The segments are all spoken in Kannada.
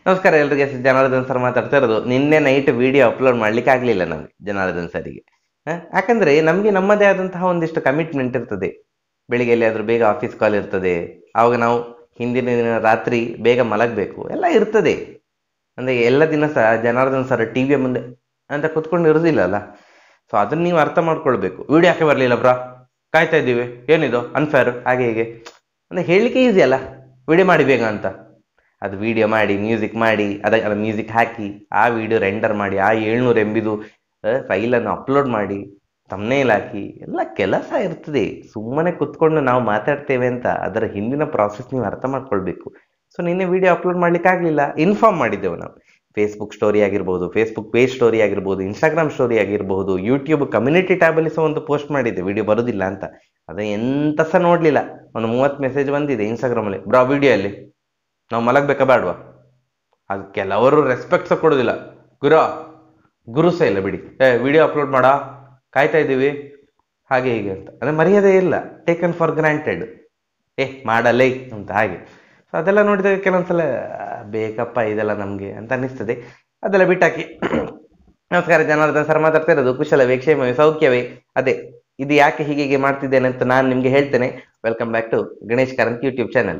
ನಮಸ್ಕಾರ ಎಲ್ರಿಗೆ ಜನಾರ್ದನ್ ಸರ್ ಮಾತಾಡ್ತಾ ಇರೋದು ನಿನ್ನೆ ನೈಟ್ ವಿಡಿಯೋ ಅಪ್ಲೋಡ್ ಮಾಡ್ಲಿಕ್ಕೆ ಆಗ್ಲಿಲ್ಲ ನಮ್ಗೆ ಜನಾರ್ದನ್ ಸರಿಗೆ ಹ? ಯಾಕಂದ್ರೆ ನಮ್ಗೆ ನಮ್ಮದೇ ಆದಂತಹ ಒಂದಿಷ್ಟು ಕಮಿಟ್ಮೆಂಟ್ ಇರ್ತದೆ ಬೆಳಿಗ್ಗೆ ಎಲ್ಲಿಯಾದ್ರೂ ಬೇಗ ಆಫೀಸ್ ಕಾಲ್ ಇರ್ತದೆ ಆವಾಗ ನಾವು ಹಿಂದಿನ ದಿನ ರಾತ್ರಿ ಬೇಗ ಮಲಗಬೇಕು ಎಲ್ಲ ಇರ್ತದೆ ಅಂದ್ರೆ ಎಲ್ಲ ದಿನ ಸಹ ಜನಾರ್ದನ್ ಸರ್ ಟಿವಿಯ ಮುಂದೆ ಅಂತ ಕುತ್ಕೊಂಡು ಇರೋದಿಲ್ಲ ಅಲ್ಲ ಸೊ ಅದನ್ನ ನೀವು ಅರ್ಥ ಮಾಡ್ಕೊಳ್ಬೇಕು ವಿಡಿಯೋ ಯಾಕೆ ಬರಲಿಲ್ಲ ಬ್ರಾ ಕಾಯ್ತಾ ಇದ್ದೀವಿ ಏನಿದು ಅನ್ಫೇರ್ ಹಾಗೆ ಹೀಗೆ ಅಂದ್ರೆ ಹೇಳಲಿಕ್ಕೆ ಈಸಿ ಅಲ್ಲ ವಿಡಿಯೋ ಮಾಡಿ ಬೇಗ ಅಂತ ಅದು ವಿಡಿಯೋ ಮಾಡಿ ಮ್ಯೂಸಿಕ್ ಮಾಡಿ ಅದ ಮ್ಯೂಸಿಕ್ ಹಾಕಿ ಆ ವಿಡಿಯೋ ರೆಂಡರ್ ಮಾಡಿ ಆ ಏಳ್ನೂರು ಎಂಬಿದು ಫೈಲನ್ನು ಅಪ್ಲೋಡ್ ಮಾಡಿ ತಮ್ಮನೇಲ್ ಹಾಕಿ ಎಲ್ಲ ಕೆಲಸ ಇರ್ತದೆ ಸುಮ್ಮನೆ ಕುತ್ಕೊಂಡು ನಾವು ಮಾತಾಡ್ತೇವೆ ಅಂತ ಅದರ ಹಿಂದಿನ ಪ್ರಾಸೆಸ್ ನೀವು ಅರ್ಥ ಮಾಡ್ಕೊಳ್ಬೇಕು ಸೊ ನಿನ್ನೆ ವಿಡಿಯೋ ಅಪ್ಲೋಡ್ ಮಾಡ್ಲಿಕ್ಕೆ ಆಗಲಿಲ್ಲ ಇನ್ಫಾರ್ಮ್ ಮಾಡಿದ್ದೆವು ನಾವು ಫೇಸ್ಬುಕ್ ಸ್ಟೋರಿ ಆಗಿರ್ಬೋದು ಫೇಸ್ಬುಕ್ ಪೇಜ್ ಸ್ಟೋರಿ ಆಗಿರ್ಬೋದು ಇನ್ಸ್ಟಾಗ್ರಾಮ್ ಸ್ಟೋರಿ ಆಗಿರ್ಬೋದು ಯೂಟ್ಯೂಬ್ ಕಮ್ಯುನಿಟಿ ಟ್ಯಾಬಲ್ಲಿ ಸಹ ಒಂದು ಪೋಸ್ಟ್ ಮಾಡಿದ್ದೆ ವಿಡಿಯೋ ಬರೋದಿಲ್ಲ ಅಂತ ಅದು ಎಂತ ಸಹ ನೋಡಲಿಲ್ಲ ಒಂದು ಮೂವತ್ತು ಮೆಸೇಜ್ ಬಂದಿದೆ ಇನ್ಸ್ಟಾಗ್ರಾಮಲ್ಲಿ ಬ್ರಾ ವಿಡಿಯೋ ಅಲ್ಲಿ ನಾವು ಮಲಗಬೇಕಾ ಬೇಡವಾ ಅದು ಕೆಲವರು ರೆಸ್ಪೆಕ್ಟ್ ಸಹ ಕೊಡೋದಿಲ್ಲ ಗುರು ಗುರು ಸಹ ಇಲ್ಲ ಬಿಡಿ ಏ ವಿಡಿಯೋ ಅಪ್ಲೋಡ್ ಮಾಡ ಕಾಯ್ತಾ ಇದ್ದೀವಿ ಹಾಗೆ ಹೀಗೆ ಅಂತ ಅಂದರೆ ಮರ್ಯಾದೆ ಇಲ್ಲ ಟೇಕನ್ ಫಾರ್ ಗ್ರಾಂಟೆಡ್ ಏ ಮಾಡಲೇ ಅಂತ ಹಾಗೆ ಸೊ ಅದೆಲ್ಲ ನೋಡಿದಾಗ ಕೆಲವೊಂದ್ಸಲ ಆ, ಬೇಕಪ್ಪ ಇದೆಲ್ಲ ನಮಗೆ ಅಂತ ಅನಿಸ್ತದೆ ಅದೆಲ್ಲ ಬಿಟ್ಟಾಕಿ ನಮಸ್ಕಾರ ಜನಾರ್ದನ್ ಸರ್ ಮಾತಾಡ್ತಾ ಇರೋದು ಕುಶಲವೇ ಕ್ಷೇಮವೇ ಸೌಖ್ಯವೇ ಅದೇ ಇದು ಯಾಕೆ ಹೀಗೆ ಹೀಗೆ ಮಾಡ್ತಿದ್ದೇನೆ ಅಂತ ನಾನು ನಿಮಗೆ ಹೇಳ್ತೇನೆ welcome back to Ganesh Karanth YouTube channel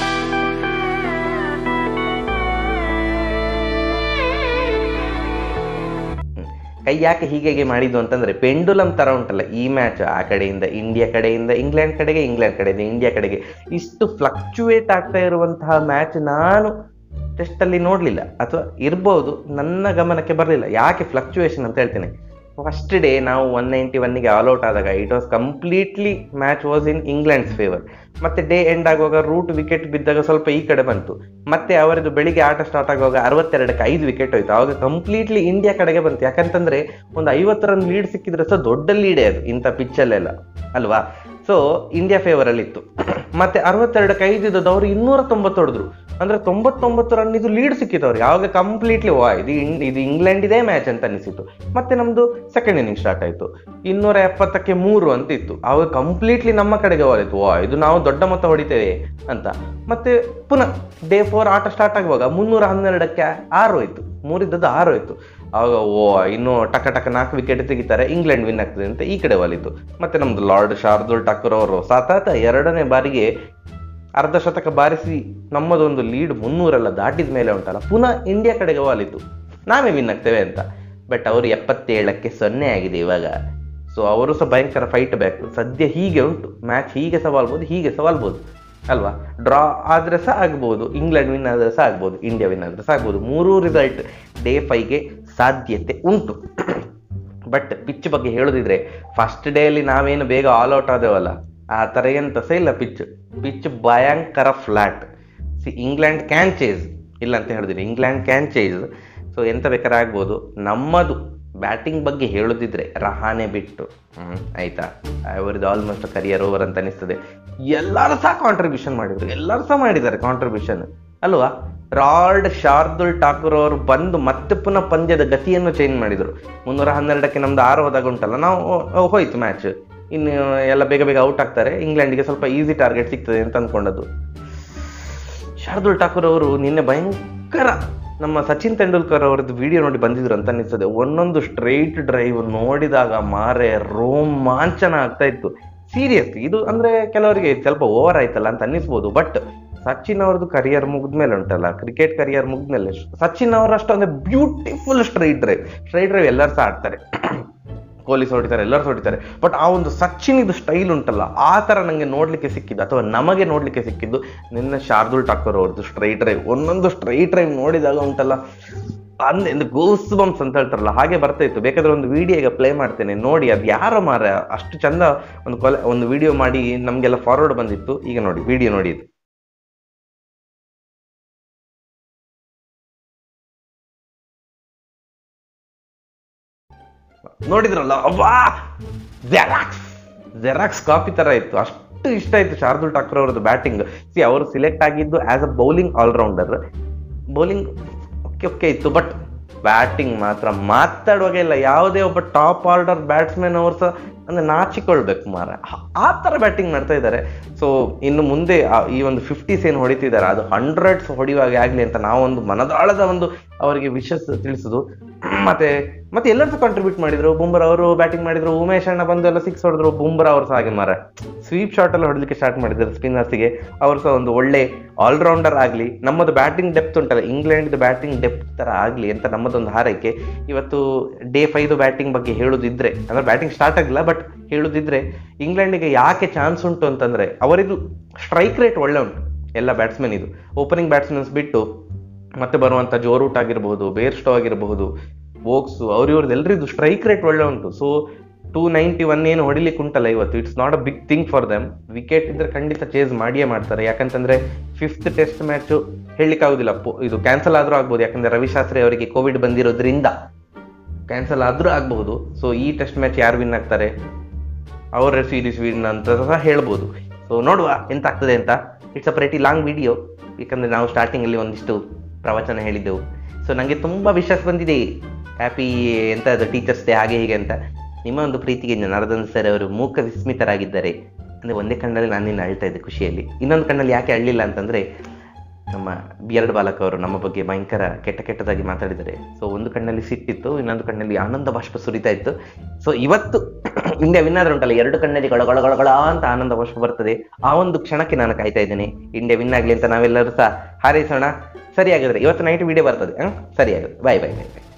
ಕೈ ಯಾಕೆ ಹೀಗೆ ಹೀಗೆ ಮಾಡಿದ್ದು ಅಂತಂದ್ರೆ ಪೆಂಡುಲಮ್ ತರ ಉಂಟಲ್ಲ ಈ ಮ್ಯಾಚ್ ಆ ಕಡೆಯಿಂದ ಇಂಡಿಯಾ ಕಡೆಯಿಂದ ಇಂಗ್ಲೆಂಡ್ ಕಡೆಗೆ ಇಂಗ್ಲೆಂಡ್ ಕಡೆಯಿಂದ ಇಂಡಿಯಾ ಕಡೆಗೆ ಇಷ್ಟು ಫ್ಲಕ್ಚುಯೇಟ್ ಆಗ್ತಾ ಇರುವಂತಹ ಮ್ಯಾಚ್ ನಾನು ಟೆಸ್ಟ್ ಅಲ್ಲಿ ನೋಡ್ಲಿಲ್ಲ ಅಥವಾ ಇರ್ಬೋದು ನನ್ನ ಗಮನಕ್ಕೆ ಬರಲಿಲ್ಲ ಯಾಕೆ ಫ್ಲಕ್ಚುಯೇಷನ್ ಅಂತ ಹೇಳ್ತೇನೆ ಫಸ್ಟ್ ಡೇ ನಾವು ಒನ್ ನೈಂಟಿ ಒನ್ಗೆ ಆಲ್ ಔಟ್ ಆದಾಗ it was completely match was in England's favour ಮತ್ತೆ ಡೇ ಎಂಡ್ ಆಗುವಾಗ ರೂಟ್ ವಿಕೆಟ್ ಬಿದ್ದಾಗ ಸ್ವಲ್ಪ ಈ ಕಡೆ ಬಂತು ಮತ್ತೆ ಅವರದು ಬೆಳಿಗ್ಗೆ ಆಟ ಸ್ಟಾರ್ಟ್ ಆಗುವಾಗ ಅರವತ್ತೆರಡಕ್ಕೆ ಐದು ವಿಕೆಟ್ ಹೋಯ್ತು ಆವಾಗ ಕಂಪ್ಲೀಟ್ಲಿ ಇಂಡಿಯಾ ಕಡೆಗೆ ಬಂತು ಯಾಕಂತಂದ್ರೆ ಒಂದು ಐವತ್ತು ರನ್ ಲೀಡ್ ಸಿಕ್ಕಿದ್ರೆ ಸಹ ದೊಡ್ಡ ಲೀಡೇ ಅದು ಇಂಥ ಪಿಚ್ಚಲ್ಲೆಲ್ಲ ಅಲ್ವಾ ಸೊ ಇಂಡಿಯಾ ಫೇವರ್ ಅಲ್ಲಿ ಇತ್ತು ಮತ್ತೆ ಅರವತ್ತೆರಡಕ್ಕೆ ಐದು ಇದ್ದದ್ದು ಅವರು ಇನ್ನೂರ ತೊಂಬತ್ತು ಹೊಡೆದ್ರು ಅಂದ್ರೆ ತೊಂಬತ್ತೊಂಬತ್ತು ರನ್ ಇದು ಲೀಡ್ ಸಿಕ್ಕಿತ್ತು ಅವ್ರಿಗೆ ಆವಾಗ ಕಂಪ್ಲೀಟ್ಲಿ ವಾ ಇದು ಇನ್- ಇದು ಇಂಗ್ಲೆಂಡ್ ಇದೇ ಮ್ಯಾಚ್ ಅಂತ ಅನಿಸಿತ್ತು ಮತ್ತೆ ನಮ್ದು ಸೆಕೆಂಡ್ ಇನ್ನಿಂಗ್ ಸ್ಟಾರ್ಟ್ ಆಯ್ತು ಇನ್ನೂರ ಎಪ್ಪತ್ತಕ್ಕೆ ಮೂರು ಅಂತ ಇತ್ತು ಆವಾಗ ಕಂಪ್ಲೀಟ್ಲಿ ನಮ್ಮ ಕಡೆಗೆ ಹೋಲಿತ್ತು ವಾ ಇದು ನಾವು ದೊಡ್ಡ ಮೊತ್ತ ಹೊಡಿತೇವೆ ಅಂತ ಮತ್ತೆ ಪುನಃ ಡೇ ಫೋರ್ ಆಟ ಸ್ಟಾರ್ಟ್ ಆಗುವಾಗ ಮುನ್ನೂರ ಹನ್ನೆರಡಕ್ಕೆ ಆರು ಹೋಯ್ತು ಮೂರಿದ್ದದ್ದು ಆರು ಹೋಯ್ತು ಆವಾಗ ಓ ಇನ್ನು ಟಕ ಟಕ ನಾಲ್ಕು ವಿಕೆಟ್ ತೆಗಿತಾರೆ ಇಂಗ್ಲೆಂಡ್ ವಿನ್ ಆಗ್ತದೆ ಅಂತ ಈ ಕಡೆ ಒಲಿತು ಮತ್ತೆ ನಮ್ದು ಲಾರ್ಡ್ ಶಾರ್ದುಲ್ ಠಾಕೂರ್ ಅವರು ಸತತ ಎರಡನೇ ಬಾರಿಗೆ ಅರ್ಧ ಶತಕ ಬಾರಿಸಿ ನಮ್ಮದೊಂದು ಲೀಡ್ ಮುನ್ನೂರೆಲ್ಲ ದಾಟಿದ ಮೇಲೆ ಉಂಟಲ್ಲ ಪುನಃ ಇಂಡಿಯಾ ಕಡೆಗೆ ವಾಲಿತು ನಾವೇ ವಿನ್ ಆಗ್ತೇವೆ ಅಂತ ಬಟ್ ಅವರು ಎಪ್ಪತ್ತೇಳಕ್ಕೆ ಸೊನ್ನೆ ಆಗಿದೆ ಇವಾಗ ಸೊ ಅವರು ಸಹ ಭಯಂಕರ ಫೈಟ್ ಬ್ಯಾಕ್ ಸದ್ಯ ಹೀಗೆ ಉಂಟು ಮ್ಯಾಚ್ ಹೀಗೆ ಸವಾಲ್ಬೋದು ಹೀಗೆ ಸವಾಲ್ಬೋದು ಅಲ್ವಾ ಡ್ರಾ ಆದರೆ ಸಹ ಆಗ್ಬೋದು ಇಂಗ್ಲೆಂಡ್ ವಿನ್ ಆದರೆ ಸಹ ಆಗ್ಬೋದು ಇಂಡಿಯಾ ವಿನ್ ಆದರೆ ಸಹ ಆಗ್ಬೋದು ಮೂರೂ ರಿಸಲ್ಟ್ ಡೇ ಫೈವ್ಗೆ ಸಾಧ್ಯತೆ ಉಂಟು ಬಟ್ ಪಿಚ್ ಬಗ್ಗೆ ಹೇಳೋದಿದ್ರೆ ಫಸ್ಟ್ ಡೇ ಅಲ್ಲಿ ನಾವೇನು ಬೇಗ ಆಲ್ ಔಟ್ ಆದೇವಲ್ಲ ಆ ಥರ ಎಂತ ಸಹ ಇಲ್ಲ ಪಿಚ್ ಪಿಚ್ ಭಯಂಕರ flat see England can chase ಇಲ್ಲ ಅಂತ ಹೇಳಿದ್ರೆ ಇಂಗ್ಲೆಂಡ್ ಕ್ಯಾನ್ ಚೇಸ್ ಸೊ ಎಂತ ಬೇಕಾದ್ರೆ ಆಗ್ಬೋದು ನಮ್ಮದು ಬ್ಯಾಟಿಂಗ್ ಬಗ್ಗೆ ಹೇಳೋದಿದ್ರೆ ರಹಾನೆ ಬಿಟ್ಟು ಹ್ಮ್, ಆಯ್ತಾ ಅವರದ್ದು ಆಲ್ಮೋಸ್ಟ್ ಕರಿಯರ್ ಓವರ್ ಅಂತ ಅನಿಸ್ತದೆ ಎಲ್ಲರೂ ಸಹ ಕಾಂಟ್ರಿಬ್ಯೂಷನ್ ಮಾಡಿದ್ರು ಎಲ್ಲರೂ ಸಹ ಮಾಡಿದ್ದಾರೆ ಕಾಂಟ್ರಿಬ್ಯೂಷನ್ ಅಲ್ವಾ ರಾಲ್ಡ್ ಶಾರ್ದುಲ್ ಠಾಕೂರ್ ಅವರು ಬಂದು ಮತ್ತೆ ಪುನಃ ಪಂದ್ಯದ ಗತಿಯನ್ನು ಚೇಂಜ್ ಮಾಡಿದ್ರು ಮುನ್ನೂರ ಹನ್ನೆರಡಕ್ಕೆ ನಮ್ದು ಆರು ಹೋದಾಗ ಉಂಟಲ್ಲ ನಾವು ಓ, ಹೋಯ್ತು ಮ್ಯಾಚ್ ಇನ್ನು ಎಲ್ಲ ಬೇಗ ಬೇಗ ಔಟ್ ಆಗ್ತಾರೆ ಇಂಗ್ಲೆಂಡ್ಗೆ ಸ್ವಲ್ಪ ಈಸಿ ಟಾರ್ಗೆಟ್ ಸಿಗ್ತದೆ ಅಂತ ಅಂದ್ಕೊಂಡದ್ದು ಶಾರ್ದುಲ್ ಠಾಕೂರ್ ಅವರು ನಿನ್ನೆ ಭಯಂಕರ ನಮ್ಮ ಸಚಿನ್ ತೆಂಡೂಲ್ಕರ್ ಅವರದ್ದು ವಿಡಿಯೋ ನೋಡಿ ಬಂದಿದ್ರು ಅಂತ ಅನಿಸ್ತದೆ ಒಂದೊಂದು ಸ್ಟ್ರೈಟ್ ಡ್ರೈವ್ ನೋಡಿದಾಗ ಮಾರೆ ರೋಮಾಂಚನ ಆಗ್ತಾ ಇತ್ತು ಸೀರಿಯಸ್ಲಿ ಇದು ಅಂದ್ರೆ ಕೆಲವರಿಗೆ ಸ್ವಲ್ಪ ಓವರ್ ಆಯ್ತಲ್ಲ ಅಂತ ಅನ್ನಿಸ್ಬೋದು ಬಟ್ ಸಚಿನ್ ಅವ್ರದ್ದು ಕರಿಯರ್ ಮುಗಿದ್ಮೇಲೆ ಉಂಟಲ್ಲ ಕ್ರಿಕೆಟ್ ಕರಿಯರ್ ಮುಗಿದ್ಮೇಲೆ ಸಚಿನ್ ಅವರಷ್ಟು ಅಂದ್ರೆ beautiful straight drive straight drive ಎಲ್ಲರೂ ಸಹ ಆಡ್ತಾರೆ ಕೊಹ್ಲಿ ಸಹ ಹೊಡಿತಾರೆ ಎಲ್ಲರೂ ಸಹ ಹೊಡಿತಾರೆ ಬಟ್ ಆ ಒಂದು ಸಚಿನ್ ಇದು ಸ್ಟೈಲ್ ಉಂಟಲ್ಲ ಆ ಥರ ನನಗೆ ನೋಡಲಿಕ್ಕೆ ಸಿಕ್ಕಿದ್ದು ಅಥವಾ ನಮಗೆ ನೋಡಲಿಕ್ಕೆ ಸಿಕ್ಕಿದ್ದು ನಿನ್ನೆ ಶಾರ್ದುಲ್ ಠಾಕೂರ್ ಅವ್ರದ್ದು ಸ್ಟ್ರೈಟ್ ಡ್ರೈವ್ ಒಂದೊಂದು ಸ್ಟ್ರೈಟ್ ಡ್ರೈವ್ ನೋಡಿದಾಗ ಉಂಟಲ್ಲ ಅಂದೆ ಒಂದು ಗೋಸ್ ಬಂಪ್ಸ್ ಅಂತ ಹೇಳ್ತಾರಲ್ಲ ಹಾಗೆ ಬರ್ತಾ ಇತ್ತು ಬೇಕಾದ್ರೆ ಒಂದು ವಿಡಿಯೋ ಈಗ ಪ್ಲೇ ಮಾಡ್ತೇನೆ ನೋಡಿ ಅದು ಯಾರೋ ಮಾರ ಅಷ್ಟು ಚಂದ ಒಂದು ಕೊಲೆ ಒಂದು ವಿಡಿಯೋ ಮಾಡಿ ನಮಗೆಲ್ಲ ಫಾರ್ವರ್ಡ್ ಬಂದಿತ್ತು ಈಗ ನೋಡಿ ವಿಡಿಯೋ ನೋಡಿ ಇದು ನೋಡಿದ್ರಲ್ಲ ಅವ್ವಾ ಜೆರಾಕ್ಸ್ ಜೆರಾಕ್ಸ್ ಕಾಪಿ ತರ ಇತ್ತು ಅಷ್ಟು ಇಷ್ಟ ಆಯ್ತು ಶಾರ್ದುಲ್ ಠಾಕೂರ್ ಅವರದ್ದು ಬ್ಯಾಟಿಂಗ್ ಸಿ ಅವರು ಸಿಲೆಕ್ಟ್ ಆಗಿದ್ದು as a bowling allrounder bowling okay okay ಇತ್ತು ಬಟ್ ಬ್ಯಾಟಿಂಗ್ ಮಾತ್ರ ಮಾತಾಡುವಾಗ ಇಲ್ಲ ಯಾವುದೇ ಒಬ್ಬ ಟಾಪ್ ಆರ್ಡರ್ ಬ್ಯಾಟ್ಸ್ಮನ್ ಅವರು ಸಹ ಅಂದ್ರೆ ನಾಚಿಕೊಳ್ಬೇಕು ಮಾರ ಆ- ಆ ಥರ ಬ್ಯಾಟಿಂಗ್ ಮಾಡ್ತಾ ಇದ್ದಾರೆ ಸೊ ಇನ್ನು ಮುಂದೆ ಆ- ಈ ಒಂದು ಫಿಫ್ಟೀಸ್ ಏನು ಹೊಡಿತಿದ್ದಾರೆ ಅದು ಹಂಡ್ರೆಡ್ಸ್ ಹೊಡೆಯುವಾಗೆ ಆಗಲಿ ಅಂತ ನಾವೊಂದು ಮನದಾಳದ ಒಂದು ಅವರಿಗೆ ವಿಶಸ್ ತಿಳಿಸುದು ಮತ್ತೆ ಮತ್ತೆ ಎಲ್ಲರೂ ಸಹ ಕಾಂಟ್ರಿಬ್ಯೂಟ್ ಮಾಡಿದ್ರು ಬುಮ್ರಾ ಅವರು ಬ್ಯಾಟಿಂಗ್ ಮಾಡಿದ್ರು ಉಮೇಶ್ ಅಣ್ಣ ಬಂದು ಎಲ್ಲ ಸಿಕ್ಸ್ ಹೊಡೆದ್ರು ಬುಮ್ರಾ ಅವರು ಸಹ ಹಾಗೆ ಮಾರ ಸ್ವೀಪ್ ಶಾಟ್ ಎಲ್ಲ ಹೊಡಲಿಕ್ಕೆ ಸ್ಟಾರ್ಟ್ ಮಾಡಿದ್ರು ಸ್ಪಿನ್ನರ್ಸ್ಗೆ ಅವರು ಸಹ ಒಂದು ಒಳ್ಳೆ ಆಲ್ರೌಂಡರ್ ಆಗಲಿ ನಮ್ಮದು ಬ್ಯಾಟಿಂಗ್ ಡೆಪ್ತ್ ಉಂಟಲ್ಲ ಇಂಗ್ಲೆಂಡ್ ಬ್ಯಾಟಿಂಗ್ ಡೆಪ್ತ್ ತರ ಆಗಲಿ ಅಂತ ನಮ್ಮದೊಂದು ಹಾರೈಕೆ ಇವತ್ತು ಡೇ ಫೈವ್ ಬ್ಯಾಟಿಂಗ್ ಬಗ್ಗೆ ಹೇಳುದಿದ್ರೆ ಅಂದ್ರೆ ಬ್ಯಾಟಿಂಗ್ ಸ್ಟಾರ್ಟ್ ಆಗಿಲ್ಲ ಬಟ್ ಹೇಳುದಿದ್ರೆ ಇಂಗ್ಲೆಂಡಿಗೆ ಯಾಕೆ ಚಾನ್ಸ್ ಉಂಟು ಅಂತಂದ್ರೆ ಅವರಿದು ಸ್ಟ್ರೈಕ್ ರೇಟ್ ಒಳ್ಳೆ ಉಂಟು ಎಲ್ಲ ಬ್ಯಾಟ್ಸ್ಮನ್ ಇದು ಓಪನಿಂಗ್ ಬ್ಯಾಟ್ಸ್ಮನ್ಸ್ ಬಿಟ್ಟು ಮತ್ತೆ ಬರುವಂತ ಜೋರೂಟ್ ಆಗಿರಬಹುದು ಬೇರ್ಸ್ಟೋ ಆಗಿರಬಹುದು ವೋಕ್ಸು ಅವ್ರ ಇವ್ರದ್ದು ಎಲ್ರಿದ್ದು ಸ್ಟ್ರೈಕ್ ರೇಟ್ ಒಳ್ಳೆ ಉಂಟು ಸೊ ಟೂ ನೈಂಟಿ ಒನ್ ಏನು ಹೊಡಿಲಿಕ್ಕೆ ಉಂಟಲ್ಲ ಇವತ್ತು it's not a big thing for them wicket ಇದ್ರೆ ಖಂಡಿತ ಚೇಸ್ ಮಾಡಿಯೇ ಮಾಡ್ತಾರೆ ಯಾಕಂತಂದ್ರೆ ಫಿಫ್ತ್ ಟೆಸ್ಟ್ ಮ್ಯಾಚು ಹೇಳಲಿಕ್ಕಾಗುದಿಲ್ಲ ಇದು ಕ್ಯಾನ್ಸಲ್ ಆದ್ರೂ ಆಗ್ಬೋದು ಯಾಕಂದ್ರೆ ರವಿಶಾಸ್ತ್ರಿ ಅವರಿಗೆ ಕೋವಿಡ್ ಬಂದಿರೋದ್ರಿಂದ ಕ್ಯಾನ್ಸಲ್ ಆದ್ರೂ ಆಗಬಹುದು ಸೊ ಈ ಟೆಸ್ಟ್ ಮ್ಯಾಚ್ ಯಾರು ವಿನ್ ಆಗ್ತಾರೆ ಅವರ ಸೀರೀಸ್ ವಿನ್ ಅಂತ ಸಹ ಹೇಳ್ಬೋದು ಸೊ ನೋಡುವ ಎಂತ ಆಗ್ತದೆ ಅಂತ it's a pretty long video ಯಾಕಂದ್ರೆ ನಾವು ಸ್ಟಾರ್ಟಿಂಗ್ ಅಲ್ಲಿ ಒಂದಿಷ್ಟು ಪ್ರವಚನ ಹೇಳಿದ್ದೆವು ಸೊ ನನಗೆ ತುಂಬಾ ವಿಶ್ವಾಸ ಬಂದಿದೆ ಹ್ಯಾಪಿ ಎಂತ ಅದು ಟೀಚರ್ಸ್ ಡೇ ಹಾಗೆ ಹೀಗೆ ಅಂತ ನಿಮ್ಮ ಒಂದು ಪ್ರೀತಿಗೆ ನರದನ್ ಸರ್ ಅವರು ಮೂಕ ವಿಸ್ಮಿತರಾಗಿದ್ದಾರೆ ಅಂದ್ರೆ ಒಂದೇ ಕಣ್ಣಲ್ಲಿ ನಾನು ನಿನ್ನ ಅಳ್ತಾ ಇದ್ದೆ ಖುಷಿಯಲ್ಲಿ ಇನ್ನೊಂದು ಕಣ್ಣಲ್ಲಿ ಯಾಕೆ ಅಳ್ಳಿಲ್ಲ ಅಂತಂದ್ರೆ ನಮ್ಮ ಬಿಯರ್ಡ್ ಬಾಲಕ್ ಅವರು ನಮ್ಮ ಬಗ್ಗೆ ಭಯಂಕರ ಕೆಟ್ಟ ಕೆಟ್ಟದಾಗಿ ಮಾತಾಡಿದ್ದಾರೆ ಸೊ ಒಂದು ಕಣ್ಣಲ್ಲಿ ಸಿಟ್ಟಿತ್ತು ಇನ್ನೊಂದು ಕಣ್ಣಲ್ಲಿ ಆನಂದ ಬಾಷ್ಪ ಸುರಿತಾ ಇತ್ತು ಸೊ ಇವತ್ತು ಇಂಡಿಯಾ ವಿನ್ ಆದ್ರೆ ಉಂಟಲ್ಲ ಎರಡು ಕಣ್ಣಲ್ಲಿ ಗೊಳ ಗೊಳ ಗೊಳ ಗೊಳ ಅಂತ ಆನಂದ ಬಾಷ್ಪ ಬರ್ತದೆ ಆ ಒಂದು ಕ್ಷಣಕ್ಕೆ ನಾನು ಕಾಯ್ತಾ ಇದ್ದೇನೆ ಇಂಡಿಯಾ ವಿನ್ ಆಗ್ಲಿ ಅಂತ ನಾವೆಲ್ಲರೂ ಸಹ ಹಾರೈಸೋಣ ಸರಿ ಆಗಿದ್ರೆ ಇವತ್ತು ನೈಟ್ ವಿಡಿಯೋ ಬರ್ತದೆ ಹ್ಮ್ ಸರಿ ಆಗುತ್ತೆ ಬಾಯ್ ಬಾಯ್ ಬಾಯ್ ಬಾಯ್